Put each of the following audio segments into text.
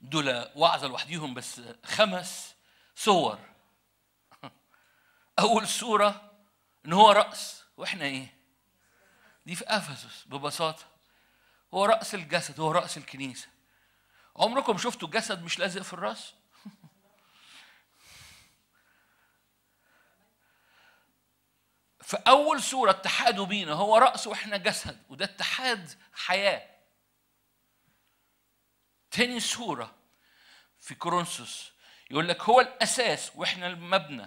دول وعظة لوحديهم بس خمس صور أول صورة إن هو رأس وإحنا إيه؟ دي في أفسس ببساطة هو رأس الجسد هو رأس الكنيسة عمركم شفتوا جسد مش لازق في الراس؟ في أول صورة اتحاده بينا هو رأس وإحنا جسد وده اتحاد حياة تاني صورة في كورنثوس يقول لك هو الأساس وإحنا المبنى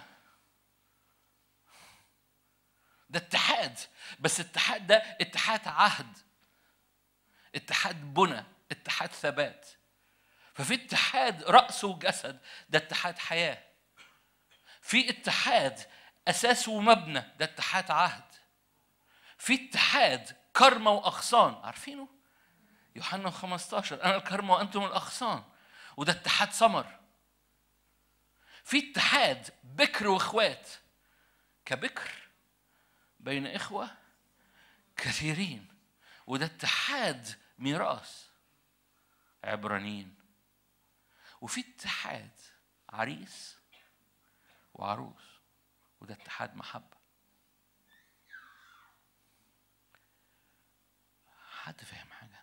ده اتحاد بس الاتحاد ده اتحاد عهد اتحاد بنى اتحاد ثبات ففي اتحاد رأس وجسد ده اتحاد حياة في اتحاد أساس ومبنى ده اتحاد عهد في اتحاد كرمة وأغصان عارفينه؟ يوحنا 15 أنا الكرمة وأنتم الأغصان وده اتحاد ثمر في اتحاد بكر واخوات كبكر بين إخوة كثيرين وده اتحاد ميراث عبرانيين وفي اتحاد عريس وعروس وده اتحاد محبة حد فاهم حاجة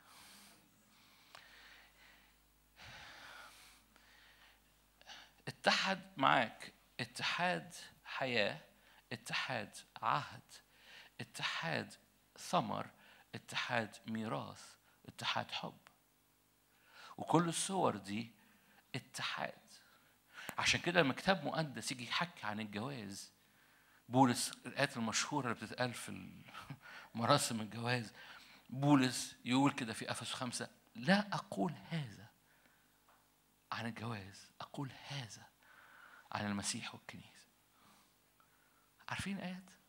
اتحد معاك اتحاد حياة اتحاد عهد اتحاد ثمر اتحاد ميراث اتحاد حب وكل الصور دي اتحاد عشان كده لما كتاب مقدس يجي يحكي عن الجواز بولس الآيات المشهورة اللي بتتقال في مراسم الجواز بولس يقول كده في أفس خمسة لا أقول هذا عن الجواز أقول هذا عن المسيح والكنيسة عارفين آيات